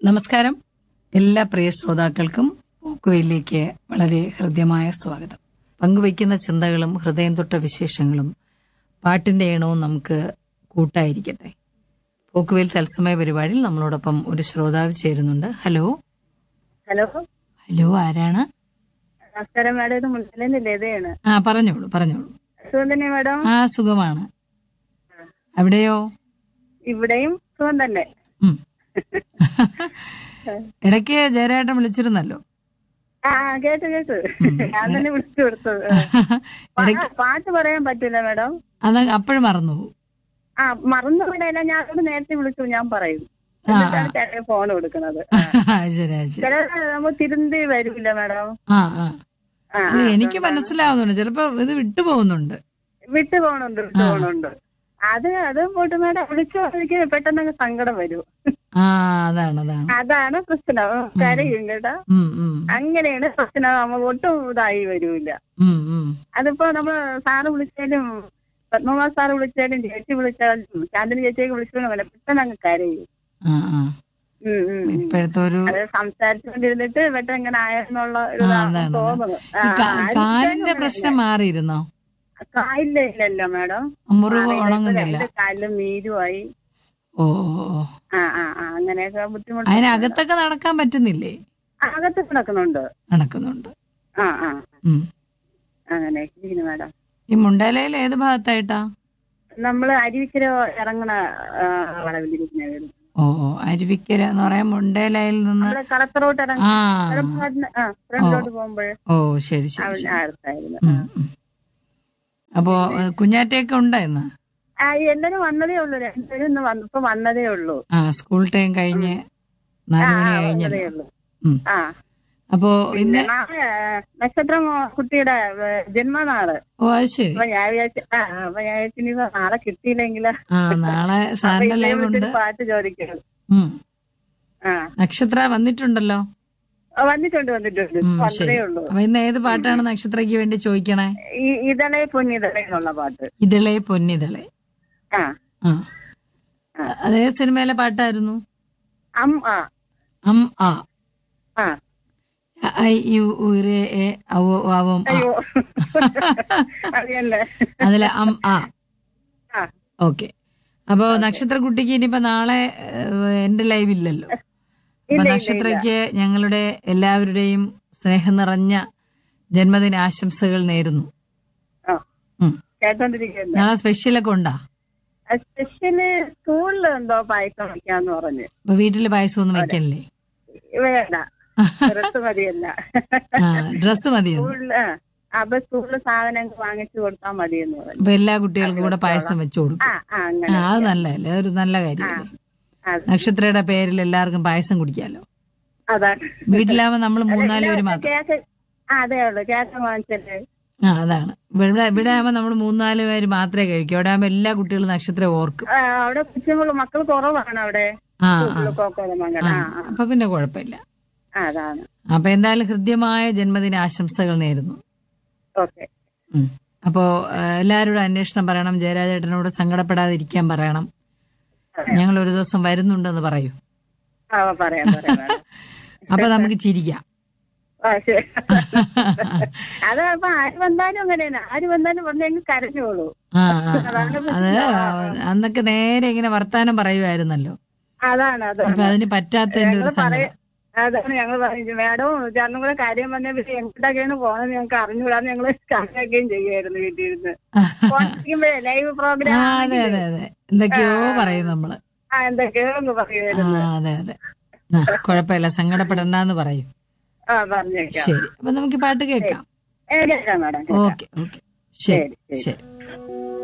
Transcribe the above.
നമസ്കാരം എല്ലാ പ്രിയ ശ്രോതാക്കൾക്കും പോക്കുവയിലേക്ക് വളരെ ഹൃദ്യമായ സ്വാഗതം പങ്കുവയ്ക്കുന്ന ചിന്തകളും ഹൃദയം തൊട്ട വിശേഷങ്ങളും പാട്ടിന്റെ ഈണവും നമുക്ക് കൂട്ടായിരിക്കട്ടെ പോക്കുവയിൽ തത്സമയ പരിപാടിയിൽ നമ്മളോടൊപ്പം ഒരു ശ്രോതാവ് ചേരുന്നുണ്ട് ഹലോ ഹലോ ഹലോ ആരാണ് നമസ്കാരം മാഡം ഇത് മുണ്ടലിന്റെ ലതയാണ് ആ പറഞ്ഞോളൂ പറഞ്ഞോളൂ സുഖം തന്നെ മാഡം ആ സുഖമാണ് അവിടെയോ ഇവിടെയും സുഖം തന്നെ ഉം. ഇടയ്ക്ക് ജയരാട്ടൻ വിളിച്ചിരുന്നല്ലോ ആ ആ, കേട്ടു കേട്ടു ഞാൻ തന്നെ വിളിച്ചു കൊടുത്തത് ഇടയ്ക്ക് പാ- പാട്ട് പറയാൻ പറ്റില്ല മാഡം അത് അപ്പോഴും മറന്നു പോകും ആ മറന്നു വിടയില്ല ഞാൻ അവരോട് നേരത്തെ വിളിച്ചു ഞാൻ പറയും ആ, ആ. എന്നിട്ടാണ് ചേട്ടൻ ഫോൺ കൊടുക്കുന്നത് ശരി അത് ശരി ചില നമ്മൾ തിരുന്തി വരില്ല മാഡം ആ ആ ആ അല്ല, എനിക്ക് മനസ്സിലാവുന്നുണ്ട് ചിലപ്പോ ഇത് വിട്ടുപോകുന്നുണ്ട് വിട്ടു പോണുണ്ട് വിട്ടു പോണുണ്ട് അത് അത് പോട്ട് മാഡം വിളിച്ചു എനിക്ക് പെട്ടെന്ന് അങ്ങ് സങ്കടം വരും ആ അതാണ് അതാണ് അതാണ് പ്രശ്നം കരയും കേട്ടാ ഉം ഉം അങ്ങനെയാണ് പ്രശ്നം നമ്മൾ ഒട്ടും ഇതായി വരൂല ഉം ഉം അതിപ്പോ നമ്മള് സാറ് വിളിച്ചാലും പത്മകുമാർ സാറ് വിളിച്ചാലും ചേച്ചി വിളിച്ചാലും ചാന്ദിനി ചേച്ചിയൊക്കെ വിളിച്ചാലും വല്ല പെട്ടെന്ന് അങ്ങ് കരയും ആ ആ ഉം, ഉം, ഉം. ഇപ്പോഴത്തെ ഒരു അത് സംസാരിച്ചുകൊണ്ടിരുന്നിട്ട് പെട്ടെന്ന് ഇങ്ങനെ ആയെന്നുള്ള ഒരു ആ, ഇതാണ് അതാണ്, തോന്നുന്നു ആ, ഈ കാ- ആ, കാലിന്റെ ആരും പ്രശ്നം മാറിയിരുന്നോ കാലില്ല ഇല്ലല്ലോ മാഡം മുറിവ് മാറിയില്ല. ഇപ്പൊ ഉണങ്ങുന്നില്ല രണ്ട് കാലിലും നീരുമായി ഓ ഓ, ഓ ആ ആ ആ അങ്ങനെയൊക്കെ ബുദ്ധിമുട്ട് അതിനകത്തൊക്കെ നടക്കാൻ പറ്റുന്നില്ലേ അകത്ത് കിടക്കുന്നുണ്ട് നടക്കുന്നുണ്ട് ആ ആ ഉം അങ്ങനെയൊക്കെ ഇരിക്കുന്നു മാഡം ഈ മുണ്ടേലയിൽ ഏത് ഭാഗത്തായിട്ടാ നമ്മള് അരുവിക്കര ഇറങ്ങണ ആ, വളവിലിരിക്കുന്ന വീട് ഓ ഓ അരുവിക്കര എന്ന് പറയാൻ മുണ്ടേലയിൽ നിന്ന് നമ്മള് കളക്ടറോട്ട് ഇറങ്ങി ആ ആ ഫ്രണ്ടിലോട്ട് പോകുമ്പോൾ ഓ ശരി ശരി ശരി അടുത്തായിരുന്നു ഉം, ഉം. അപ്പോ ഏ, കുഞ്ഞാറ്റയൊക്കെ ഉണ്ടോ ഇന്ന് ആ എല്ലാരും വന്നതേ ഉള്ളൂ രണ്ടുപേരും ഇന്ന് വന്ന് ഇപ്പൊ വന്നതേ ഉള്ളൂ ആ സ്കൂൾ ടൈം കഴിഞ്ഞ് ആ നാലു ആ, മണി വന്നതേ കഴിഞ്ഞല്ലോ ഉള്ളൂ ഉം. ആ അപ്പോ ഇന്ന് നാളെ ആ, നക്ഷത്രം കുട്ടിയുടെ ഏ, ജന്മനാള് ഓ അത് ശരി അപ്പൊ ഞാൻ വിചാരിച്ചു ആ അപ്പൊ ഞാൻ വിചാരിച്ചു ഇനി നാളെ കിട്ടിയില്ലെങ്കിലോ ആ നാളെ അപ്പൊ സാറിന്റെ ഇതേ ലൈവ് ഉണ്ട് വിളിച്ചൊരു പാട്ട് ചോദിക്കണം ഉം ആ നക്ഷത്ര വന്നിട്ടുണ്ടല്ലോ ആ, വന്നിട്ടുണ്ട് വന്നിട്ടുണ്ട് ഉം, വന്നതേ ശരി ഉള്ളൂ അപ്പൊ ഇന്ന് ഏത് പാട്ടാണ് നക്ഷത്രയ്ക്ക് വേണ്ടി ചോദിക്കണേ ഈ ഇതളെ പൊന്നിതളെ എന്നുള്ള പാട്ട് ഇതളെ പൊന്നിതളെ ആ ആ ആ. അതേ സിനിമയിലെ പാട്ടായിരുന്നു അം ആ അം ആ ആ ഐ യു ഉരെ എ ഔ ആവും ആ. അയ്യോ അറിയല്ലേ അതിലെ അം ആ ആ ഓക്കെ അപ്പോ നക്ഷത്രക്കുട്ടിക്ക് ഇനിയിപ്പോ നാളെ ഏഹ്, എന്റെ ലൈവ് ഇല്ലല്ലോ അപ്പൊ ഇല്ല, ഇല്ല, നക്ഷത്രയ്ക്ക് ഞങ്ങളുടെ എല്ലാവരുടെയും സ്നേഹം നിറഞ്ഞ ജന്മദിന ആശംസകൾ നേരുന്നു ആ ഉം. കേട്ടോണ്ടിരിക്കുന്നത് നാളെ സ്പെഷ്യലൊക്കെ ഉണ്ടാ സ്പെഷ്യല് സ്കൂളിൽ എന്തോ പായസം വെക്കാന്ന് പറഞ്ഞ് അപ്പൊ വീട്ടില് പായസം ഒന്നും വെക്കല്ലേ വേണ്ട പുറത്ത് മതിയല്ല ആ ഡ്രസ് മതിയോ സ്കൂളില് ആ, അപ്പൊ സ്കൂളില് സാധനങ്ങൾ വാങ്ങിച്ചു കൊടുത്താൽ മതിയെന്ന് പറഞ്ഞു അപ്പൊ എല്ലാ കുട്ടികൾക്കും കൂടെ പായസം വെച്ചു കൊടുക്കും ആ ആ ആ അങ്ങനെ അത് നല്ലതല്ലേ അതൊരു നല്ല കാര്യമല്ലേ അത് നക്ഷത്രയുടെ പേരിൽ എല്ലാവർക്കും പായസം കുടിക്കാലോ അതാണ് വീട്ടിലാവുമ്പോ നമ്മൾ മൂന്നാല് പേര് മാത്രം കേക്ക് ആ അതേ ഉള്ളു കേക്ക് വാങ്ങിച്ചല്ലേ ആ അതാണ് ഇവിടെ ഇവിടെ ആവുമ്പോ നമ്മൾ മൂന്നാല് പേര് മാത്രമേ കഴിക്കൂ അവിടെ ആവുമ്പോ എല്ലാ കുട്ടികളും നക്ഷത്രം ഓർക്കും ആ, അവിടെ കൊച്ചുങ്ങൾ മക്കൾ കുറവാണ് അവിടെ ആ ആ സ്കൂളില് കോക്കോലമംഗലം ആ ആ ആ അപ്പൊ പിന്നെ കുഴപ്പമില്ല ആ, അതാണ് അപ്പൊ എന്തായാലും ഹൃദ്യമായ ജന്മദിന ആശംസകൾ നേരുന്നു ഓക്കെ ഉം. അപ്പോ ആ, എല്ലാവരോടും അന്വേഷണം പറയണം ജയരാജേട്ടനോട് സങ്കടപ്പെടാതിരിക്കാൻ പറയണം ഞങ്ങൾ ഒരു ദിവസം വരുന്നുണ്ടെന്ന് പറയൂ ആ പറയാം പറയാം പറയാം. അപ്പൊ നമുക്ക് ചിരിക്കാം ആ ശരി അത് അപ്പൊ ആര് വന്നാലും അങ്ങനെയാണ് ആര് വന്നാലും വന്നെങ്കിൽ കരഞ്ഞോളൂ ആ ആ, ആ. അത് അന്നൊക്കെ നേരെ ഇങ്ങനെ വർത്താനം പറയുമായിരുന്നല്ലോ അതാണ് അപ്പൊ അതാണ് അതിന് പറ്റാത്തതിന്റെ ഒരു ഞങ്ങള് പറയ സങ്കടം അതാണ് ഞങ്ങൾ പറഞ്ഞു മാഡം ചേട്ടനും കൂടെ കാര്യം പറഞ്ഞ പിന്നെ എങ്ങോട്ടൊക്കെയാണ് പോണെന്ന് ഞങ്ങൾക്ക് അറിഞ്ഞുകൂടാന്ന് ഞങ്ങള് കണക്കുകയും ചെയ്യുമായിരുന്നു വീട്ടിൽ ഇരുന്ന് ഫോണിരിക്കുമ്പോഴേ ലൈവ് ആ പ്രോഗ്രാം അതെ അതെ അതെ എന്തൊക്കെയോ പറയും നമ്മള് ആ എന്തൊക്കെയോ ഒന്ന് ആ പറയുമായിരുന്നു അതെ അതെ ആ കുഴപ്പമില്ല സങ്കടപ്പെടണ്ടെന്ന് പറയും ആ പറഞ്ഞേക്കാം ശരി അപ്പൊ നമുക്ക് പാട്ട് കേൾക്കാം ഏ, കേൾക്കാം മാഡം കേൾക്കാം. ഓക്കെ ഓക്കെ ശരി ശരി ശരി ശരി